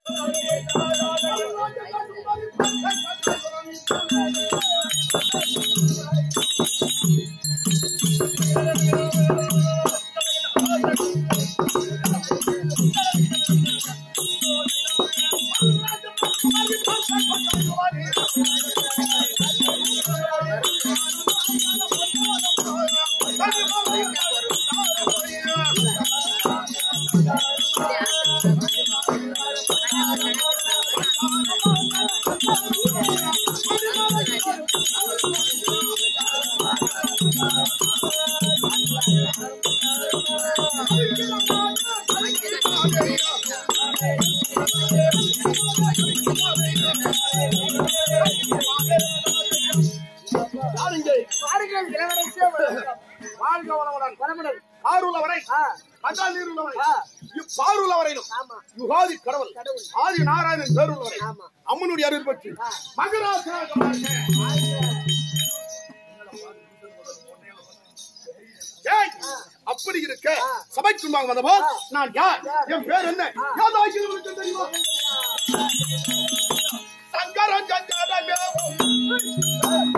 யாருங்கள்? பாருங்கள் இளவரசே வணக்கம். வாழ்க வளமுடன். வளமுடன். ஆருள்ளவரை ஆ, மகால் நீருள்ளவரை ஆ, இப்பாருள்ளவரையிலும் ஆமா யுகாதி கடவுள் கடவுள். ஆதி நாராயணன் பேருள்ளவரை ஆமா. அம்மனுடைய அருள் பற்றி ஆ. மகராசனாக ஏய், அப்படி இருக்க சபைக்கு முன்பாக வந்தபோ நான் யார் என் பேர் என்ன யாதாகிலும் உங்களுக்கு தெரியுமா சங்கரன் சங்கரன்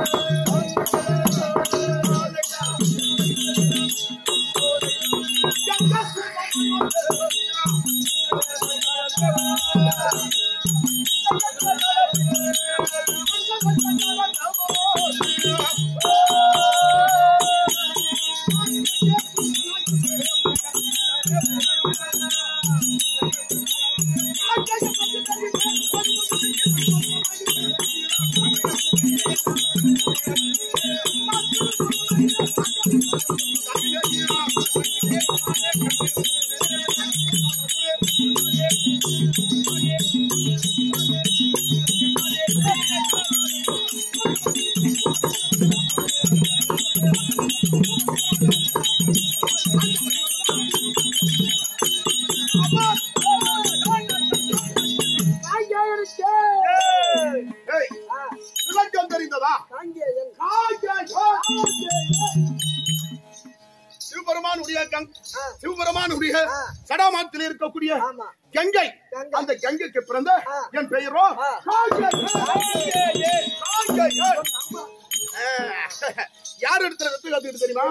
காங்கேயனுக்கே. ஏய், ஏய், ஆ, விளக்கம் தெரிந்ததா காங்கேயன். சிவபெருமானுடைய கங் ஆ. சிவபெருமானுடைய ஆ. சடாமாத்தில் இருக்கக்கூடிய ஆமா. கங்கை கங்கை. அந்த கங்கைக்கு பிறந்த ஆ. என் பெயரோ ஆ. காங்கேயன். காங்கேயன். ஆ, யார் இடத்துல ரத்து கத்துக்கிட்டு தெரியுமா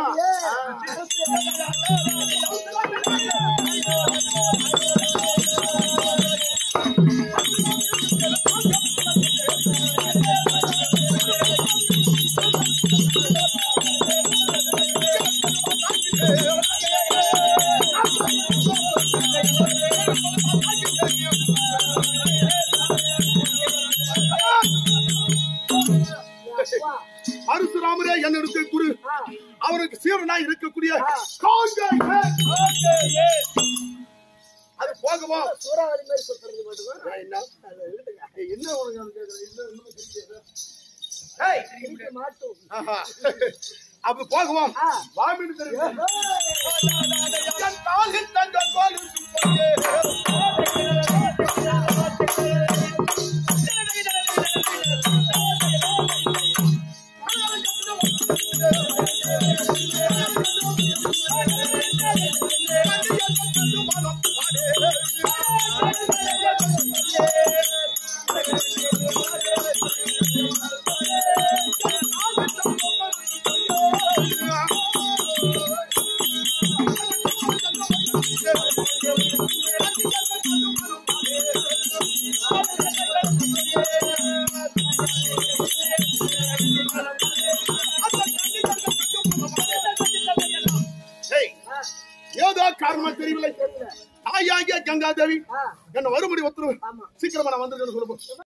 அப்பா. பரசுராமரே என்னுடைய குரு ஆ, அவருக்கு சீரனாய் இருக்கக்கூடிய ஆ. காங்கேயன். அது போகவோ சூறாவளி மாதிரி சுத்துறது மட்டுமா? என்ன அது விடுங்க. என்ன உனக்கு அது கேக்குறது? இன்னும் இன்னும் தெரியாது. ஏய், இடிக்க மாட்டோம். ஆஹா. அப்ப போகுவோம் ஆ. வாமிட்டு தெரியும் என் காலில் தங்கள் காலில் துப்பட்டே. ஏய், ஏதோ காரணமா தெரியவில்லை தாயாகிய கங்காதேவி ஆ, என்ன வரும்படி ஒத்துரு ஆமா. சீக்கிரமா நான் வந்திருக்கேன்னு சொல்லுப்போம்